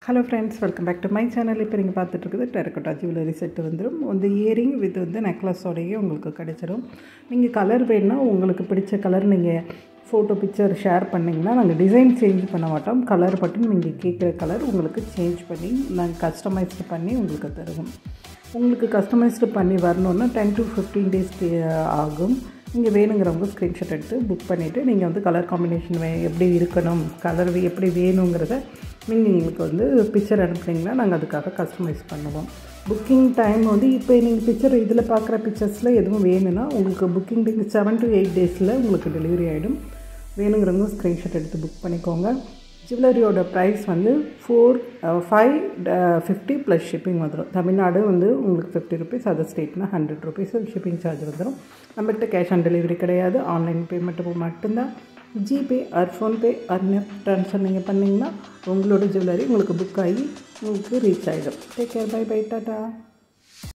hello friends welcome back to my channel இப்போ நீங்கள் பார்த்துட்டு இருக்குது டெரக்கோட்டா ஜுவல்லரி செட்டு வந்துடும் வந்து இயரிங் வித் வந்து நெக்லஸோடையே உங்களுக்கு கிடைச்சிரும் நீங்கள் கலர் வேணும்னா உங்களுக்கு பிடிச்ச கலர் நீங்கள் ஃபோட்டோ பிக்சர் ஷேர் பண்ணிங்கன்னா நாங்கள் டிசைன் சேஞ்ச் பண்ண மாட்டோம் கலர் மட்டும் நீங்கள் கேட்குற கலர் உங்களுக்கு சேஞ்ச் பண்ணி நாங்கள் கஸ்டமைஸ்டு பண்ணி உங்களுக்கு தருவோம் உங்களுக்கு கஸ்டமைஸ்டு பண்ணி வரணுன்னா டென் டு ஃபிஃப்டீன் டேஸ்க்கு ஆகும் நீங்கள் வேணுங்கிறவங்க ஸ்க்ரீன்ஷாட் எடுத்து புக் பண்ணிவிட்டு நீங்கள் வந்து கலர் காம்பினேஷன் வே எப்படி இருக்கணும் கலர் எப்படி வேணுங்கிறத நீங்கள் எங்களுக்கு வந்து பிக்சர் அனுப்புனீங்கன்னா நாங்கள் அதுக்காக கஸ்டமைஸ் பண்ணுவோம் புக்கிங் டைம் வந்து இப்போ நீங்கள் பிக்சர் இதில் பார்க்குற பிக்சர்ஸில் எதுவும் வேணும்னா உங்களுக்கு புக்கிங் டேக்கு செவன் டு எயிட் டேஸில் உங்களுக்கு டெலிவரி ஆகிடும் வேணுங்கிறவங்க ஸ்க்ரீன்ஷாட் எடுத்து புக் பண்ணிக்கோங்க ஜுவல்லரியோட ப்ரைஸ் வந்து four five fifty plus shipping வந்துடும் தமிழ்நாடு வந்து உங்களுக்கு ஃபிஃப்டி ருபீஸ் அதர் ஸ்டேட்னா ஹண்ட்ரட் ருபீஸ் ஷிப்பிங் சார்ஜ் வந்துடும் நம்மகிட்ட கேஷ் ஆன் டெலிவரி கிடையாது ஆன்லைன் பேமெண்ட்டு மட்டும்தான் GPay or PhonePe or net transfer நீங்கள் பண்ணிங்கன்னா உங்களோட ஜுவல்லரி உங்களுக்கு புக் ஆகி உங்களுக்கு ரீச் ஆகிடும் take care bye bye tata